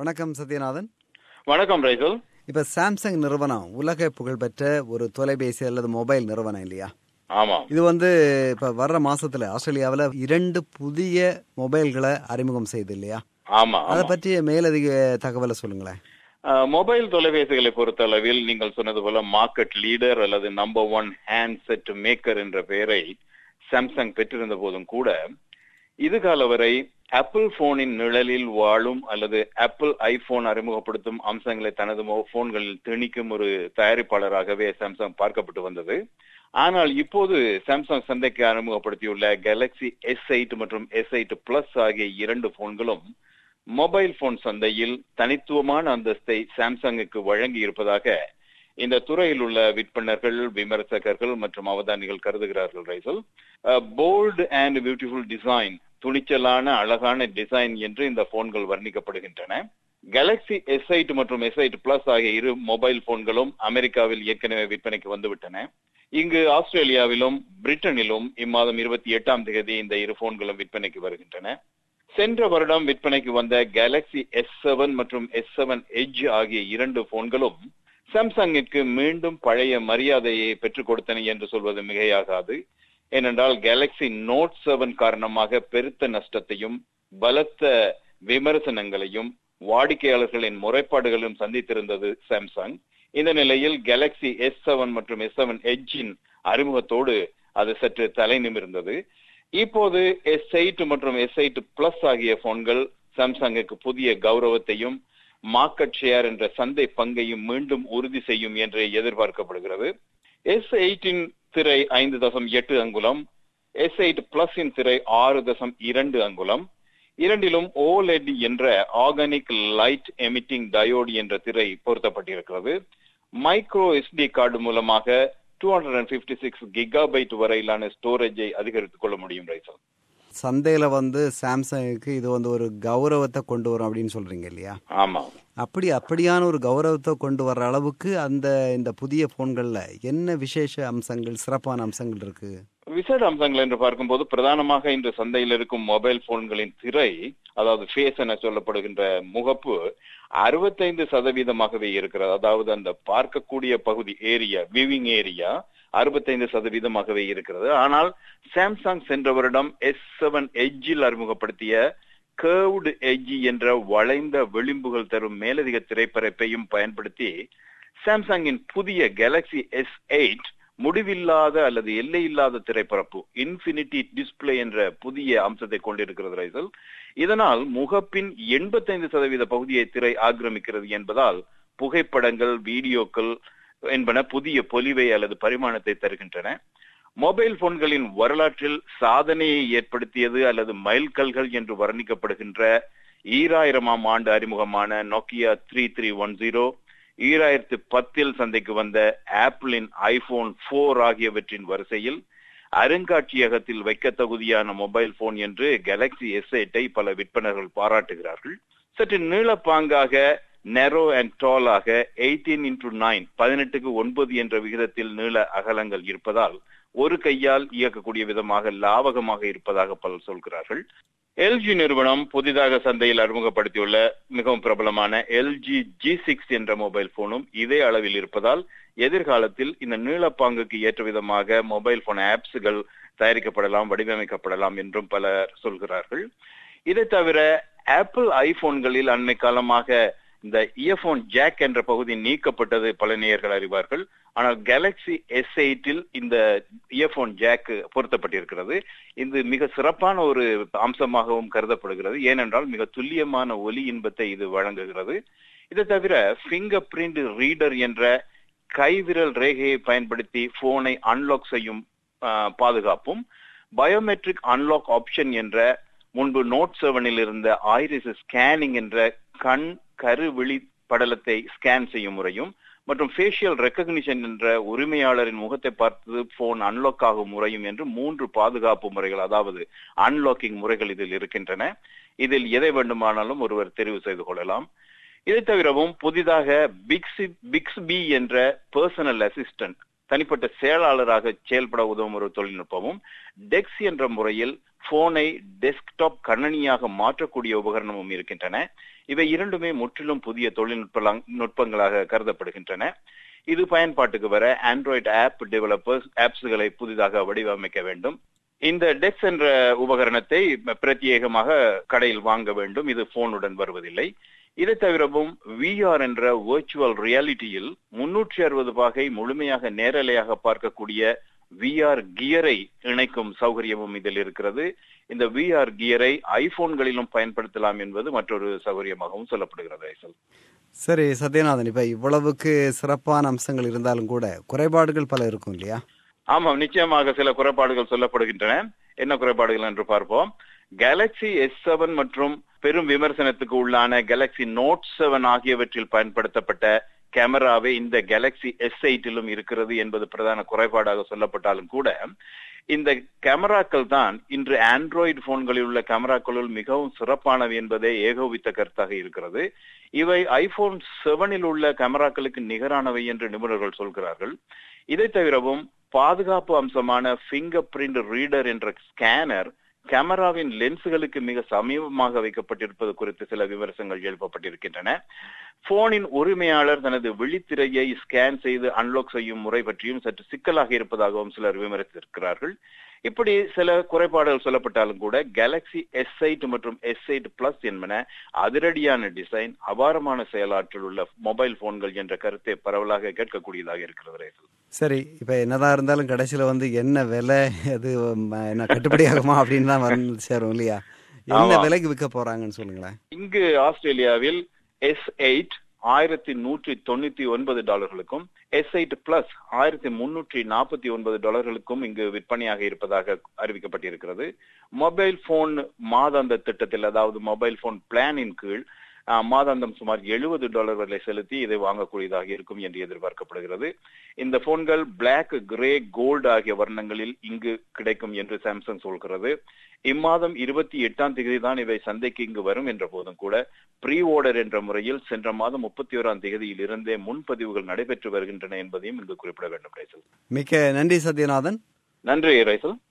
வணக்கம் சத்யநாதன் வணக்கம் ரைசல் இப்ப சாம்சங் நிறுவனம் உலக புகழ்பெற்ற ஒரு தொலைபேசி அல்லது மொபைல் நிறுவனம் இல்லையா ஆமா இது வந்து இப்ப வர்ற மாசத்துல ஆஸ்திரேலியாவில் இரண்டு புதிய மொபைல்களை அறிமுகம் செய்து இல்லையா ஆமா அதை ஆமா. பற்றிய மேலதிக தகவலை சொல்லுங்களேன் அஹ், மொபைல் தொலைபேசிகளை பொறுத்தளவில் நீங்கள் சொன்னது போல மார்க்கெட் லீடர் அல்லது நம்பர் ஒன் ஹேண்ட்செட் மேக்கர் என்ற பெயரை சாம்சங் பெற்றிருந்த போதும் கூட இதுகால வரை ஆப்பிள் போனின் நிழலில் வாழும் அல்லது ஆப்பிள் ஐபோன் அறிமுகப்படுத்தும் அம்சங்களை தனது மொ- போன்களில் திணிக்கும் ஒரு தயாரிப்பாளராகவே சாம்சங் பார்க்கப்பட்டு வந்தது ஆனால் இப்போது சாம்சங் சந்தைக்கு அறிமுகப்படுத்தியுள்ள கேலக்ஸி எஸ் எயிட் மற்றும் எஸ் எயிட் பிளஸ் ஆகிய இரண்டு போன்களும் மொபைல் போன் சந்தையில் தனித்துவமான அந்தஸ்தை சாம்சங்குக்கு வழங்கி இருப்பதாக இந்த துறையில் உள்ள விற்பனர்கள் விமர்சகர்கள் மற்றும் அவதானிகள் கருதுகிறார்கள் ரைசல் போல்டு அண்ட் பியூட்டிஃபுல் டிசைன் துணிச்சலான அழகான டிசைன் என்று இந்த போன்கள் வர்ணிக்கப்படுகின்றன கேலக்ஸி எஸ் எயிட் மற்றும் எஸ் எயிட் பிளஸ் ஆகிய இரு மொபைல் போன்களும் அமெரிக்காவில் ஏற்கனவே விற்பனைக்கு வந்துவிட்டன இங்கு ஆஸ்திரேலியாவிலும் பிரிட்டனிலும் இம்மாதம் இருபத்தி எட்டாம் தேதி இந்த இரு போன்களும் விற்பனைக்கு வருகின்றன சென்ற வருடம் விற்பனைக்கு வந்த கேலக்ஸி எஸ் செவன் மற்றும் எஸ் செவன் எட்ஜ் ஆகிய இரண்டு போன்களும் சாம்சங்கிற்கு மீண்டும் பழைய மரியாதையை பெற்றுக் கொடுத்தன என்று சொல்வது மிகையாகாது ஏனென்றால் கேலக்ஸி நோட் செவன் காரணமாக பெருத்த நஷ்டத்தையும் பலத்த விமர்சனங்களையும் வாடிக்கையாளர்களின் முறைப்பாடுகளும் சந்தித்திருந்தது சாம்சங் இந்த நிலையில் கேலக்ஸி எஸ் செவன் மற்றும் எஸ் செவன் எட்ஜின் அறிமுகத்தோடு அது சற்று தலை நிமிர்ந்தது இப்போது எஸ் எயிட் மற்றும் எஸ் எயிட் பிளஸ் ஆகிய போன்கள் சாம்சங்குக்கு புதிய கௌரவத்தையும் மார்க்கெட் ஷேர் என்ற சந்தை பங்கையும் மீண்டும் உறுதி செய்யும் என்று எதிர்பார்க்கப்படுகிறது எஸ் எயிட்டின் திரை ஐந்து தசம் எட்டு அங்குலம் எஸ் எயிட் பிளஸின் திரை ஆறு தசம் இரண்டு அங்குலம் இரண்டிலும் ஓலெட் என்ற ஆர்கானிக் லைட் எமிட்டிங் டயோடு என்ற திரை பொருத்தப்பட்டிருக்கிறது மைக்ரோ எஸ்டி கார்டு மூலமாக two hundred and fifty six gigabyte வரையிலான ஸ்டோரேஜை அதிகரித்துக் கொள்ள முடியும் ரைசல் சந்தையில வந்து சாம்சங்குக்கு இது வந்து ஒரு கௌரவத்தை கொண்டு வரும் அப்படின்னு சொல்றீங்க இல்லையா ஆமா அப்படி அப்படியான ஒரு கௌரவத்தை கொண்டு வர்ற அளவுக்கு அந்த இந்த புதிய போன்கள்ல என்ன விசேஷ அம்சங்கள் சிறப்பான அம்சங்கள் இருக்கு விசேட அம்சங்கள் என்று பார்க்கும்போது பிரதானமாக இன்று சந்தையில் இருக்கும் மொபைல் போன்களின் திரை அதாவது ஃபேஸ் என சொல்லப்படுகின்ற முகப்பு அறுபத்தைந்து சதவீதமாகவே இருக்கிறது அதாவது அந்த பார்க்கக்கூடிய பகுதி ஏரியா விவிங் ஏரியா அறுபத்தைந்து சதவீதமாகவே இருக்கிறது ஆனால் சாம்சங் சென்ற வருடம் எஸ் செவன் எட்ஜில் அறிமுகப்படுத்திய கேர்வ்டு எட்ஜி என்ற வளைந்த விளிம்புகள் தரும் மேலதிக திரைப்பரப்பையும் பயன்படுத்தி சாம்சங்கின் புதிய கேலக்ஸி எஸ் எயிட் முடிவில்லாத அல்லது எல்லையில்லாத திரைப்பரப்பு இன்ஃபினிட்டி டிஸ்ப்ளே என்ற புதிய அம்சத்தை கொண்டிருக்கிறது ரைசல் இதனால் முகப்பின் எண்பத்தைந்து சதவீத பகுதியை திரை ஆக்கிரமிக்கிறது என்பதால் புகைப்படங்கள் வீடியோக்கள் என்பன புதிய பொலிவை அல்லது பரிமாணத்தை தருகின்றன மொபைல் போன்களின் வரலாற்றில் சாதனையை ஏற்படுத்தியது அல்லது மைல்கல்கள் என்று வர்ணிக்கப்படுகின்ற ஈராயிரமாம் ஆண்டு அறிமுகமான Nokia three three one zero ஈராயிரத்து பத்தில் சந்தைக்கு வந்த ஆப்பிளின் ஐபோன் போர் ஆகியவற்றின் வரிசையில் அருங்காட்சியகத்தில் வைக்க தகுதியான மொபைல் போன் என்று கேலக்ஸி எஸ் எயிட்டை பல விற்பனர்கள் பாராட்டுகிறார்கள் சற்று நீளப்பாங்காக நெரோ அண்ட் டாலாக எயிட்டீன் இன்டூ நைன் பதினெட்டுக்கு ஒன்பது என்ற விகிதத்தில் நீள அகலங்கள் இருப்பதால் ஒரு கையால் இயக்கக்கூடிய விதமாக லாவகமாக இருப்பதாக பலர் சொல்கிறார்கள் எல்ஜி நிறுவனம் புதிதாக சந்தையில் அறிமுகப்படுத்தியுள்ள மிகவும் பிரபலமான எல்ஜி ஜி சிக்ஸ் என்ற மொபைல் போனும் இதே அளவில் இருப்பதால் எதிர்காலத்தில் இந்த நீளப்பாங்குக்கு ஏற்ற விதமாக மொபைல் போன் ஆப்ஸ்கள் தயாரிக்கப்படலாம் வடிவமைக்கப்படலாம் என்றும் பலர் சொல்கிறார்கள் இதை தவிர ஆப்பிள் ஐபோன்களில் அண்மை காலமாக இந்த இயர்போன் ஜாக் என்ற பகுதி நீக்கப்பட்டது பல நேயர்கள் அறிவார்கள் ஆனால் கேலக்ஸி எஸ் எயிட்டில் இந்த இயர்போன் ஜாக் பொருத்தப்பட்டிருக்கிறது இது மிக சிறப்பான ஒரு அம்சமாகவும் கருதப்படுகிறது ஏனென்றால் மிக துல்லியமான ஒலி இன்பத்தை இது வழங்குகிறது இதை தவிர பிங்கர் பிரிண்ட் ரீடர் என்ற கைவிரல் ரேகையை பயன்படுத்தி போனை அன்லாக் செய்யும் பாதுகாப்பும் பயோமெட்ரிக் அன்லாக் ஆப்ஷன் என்ற முன்பு நோட் செவனில் இருந்த ஐரிஸ் ஸ்கேனிங் என்ற கண் கருவிழி படலத்தை ஸ்கேன் செய்யும் முறையும் மற்றும் ஃபேஷியல் ரெக்கக்னிஷன் என்ற உரிமையாளரின் முகத்தை பார்த்து போன் அன்லாக் ஆகும் முறையும் என்று மூன்று பாதுகாப்பு முறைகள் அதாவது அன்லாக்கிங் முறைகள் இதில் இருக்கின்றன இதில் எதை வேண்டுமானாலும் ஒருவர் தெரிவு செய்து கொள்ளலாம் இதை தவிரவும் புதிதாக பிக்ஸி பிக்ஸ்பி என்ற பர்சனல் அசிஸ்டன்ட் தனிப்பட்ட செயலாளராக செயல்பட உதவும் ஒரு தொழில்நுட்பமும் டெக்ஸ் என்ற முறையில் போனை டெஸ்க்டாப் கணனியாக மாற்றக்கூடிய உபகரணமும் இருக்கின்றன இவை இரண்டுமே முற்றிலும் புதிய தொழில்நுட்ப நுட்பங்களாக கருதப்படுகின்றன இது பயன்பாட்டுக்கு வர ஆண்ட்ராய்டு ஆப் டெவலப்பர்ஸ் ஆப்ஸ்களை புதிதாக வடிவமைக்க வேண்டும் இந்த டெக்ஸ் என்ற உபகரணத்தை பிரத்யேகமாக கடையில் வாங்க வேண்டும் இது போனுடன் வருவதில்லை இதை தவிரவும் விஆர் என்ற வர்ச்சுவல் ரியாலிட்டியில் முன்னூற்றி அறுபது பாகை முழுமையாக நேரலையாக பார்க்கக்கூடிய விஆர் கியரை இணைக்கும் சௌகரியமும் இதில் இருக்கிறது இந்த விஆர் கியரை ஐபோன்களிலும் பயன்படுத்தலாம் என்பது மற்றொரு சௌகரியமாகவும் சொல்லப்படுகிறது ஐசல் சரி சத்யநாதன் இப்ப இவ்வளவுக்கு சிறப்பான அம்சங்கள் இருந்தாலும் கூட குறைபாடுகள் பல இருக்கும் இல்லையா ஆமாம் நிச்சயமாக சில குறைபாடுகள் சொல்லப்படுகின்றன என்ன குறைபாடுகள் என்று பார்ப்போம் கேலக்சி எஸ் செவன் மற்றும் பெரும் விமர்சனத்துக்கு உள்ளான கேலக்சி நோட் செவன் ஆகியவற்றில் பயன்படுத்தப்பட்ட கேமராவே இந்த கேலக்சி எஸ் எயிட்டிலும் இருக்கிறது என்பது பிரதான குறைபாடாக சொல்லப்பட்டாலும் கூட இந்த கேமராக்கள் தான் இன்று ஆண்ட்ராய்டு போன்களில் உள்ள கேமராக்களுள் மிகவும் சிறப்பானவை என்பதே ஏகோபித்த கருத்தாக இருக்கிறது இவை ஐபோன் செவனில் உள்ள கேமராக்களுக்கு நிகரானவை என்று நிபுணர்கள் சொல்கிறார்கள் இதை தவிரவும் பாதுகாப்பு அம்சமான பிங்கர் பிரிண்ட் ரீடர் என்ற ஸ்கேனர் கேமராவின் லென்ஸுகளுக்கு மிக சமீபமாக வைக்கப்பட்டிருப்பது குறித்து சில விமர்சனங்கள் எழுப்பப்பட்டிருக்கின்றன போனின் உரிமையாளர் தனது விழித்திரையை ஸ்கேன் செய்து அன்லாக் செய்யும் முறை பற்றியும் சற்று சிக்கலாக இருப்பதாகவும் சிலர் விமர்சித்திருக்கிறார்கள் இப்படி சில குறைபாடுகள் சொல்லப்பட்டாலும் கூட கேலக்சி எஸ் எயிட் மற்றும் எஸ் எயிட் பிளஸ் என்பன அதிரடியான டிசைன் அபாரமான செயலாற்றல் உள்ள மொபைல் போன்கள் என்ற கருத்தை பரவலாக கேட்கக்கூடியதாக இருக்கிறது சரி இப்ப என்னதான் இருந்தாலும் கடைசியில வந்து என்ன விலை அது என்ன கட்டுப்படியாகுமா அப்படின்னு தான் வந்து சேரும் இல்லையா என்ன விலைக்கு விற்க போறாங்கன்னு சொல்லுங்களேன் இங்கு ஆஸ்திரேலியாவில் எஸ் எயிட் ஆயிரத்தி நூற்றி தொண்ணூத்தி ஒன்பது டாலர்களுக்கும் எஸ் எயிட் பிளஸ் ஆயிரத்தி முன்னூற்றி நாற்பத்தி ஒன்பது டாலர்களுக்கும் இங்கு விற்பனையாக இருப்பதாக அறிவிக்கப்பட்டிருக்கிறது மொபைல் போன் மாதாந்த திட்டத்தில் அதாவது மொபைல் போன் பிளானின் கீழ் மாதாந்தம் சுமார் எழுபது டாலர் வரை செலுத்தி இதை வாங்கக்கூடியதாக இருக்கும் என்று எதிர்பார்க்கப்படுகிறது இந்த போன்கள் பிளாக் கிரே கோல்டு ஆகிய வர்ணங்களில் இங்கு கிடைக்கும் என்று சாம்சங் சொல்கிறது இம்மாதம் இருபத்தி எட்டாம் தேதி தான் இவை சந்தைக்கு இங்கு வரும் என்ற போதும் கூட ப்ரீ ஓர்டர் என்ற முறையில் சென்ற மாதம் முப்பத்தி ஓராம் தேதியில் இருந்தே முன்பதிவுகள் நடைபெற்று வருகின்றன என்பதையும் இங்கு குறிப்பிட வேண்டும் ரைசல் மிக்க நன்றி சத்யநாதன் நன்றி ரைசல்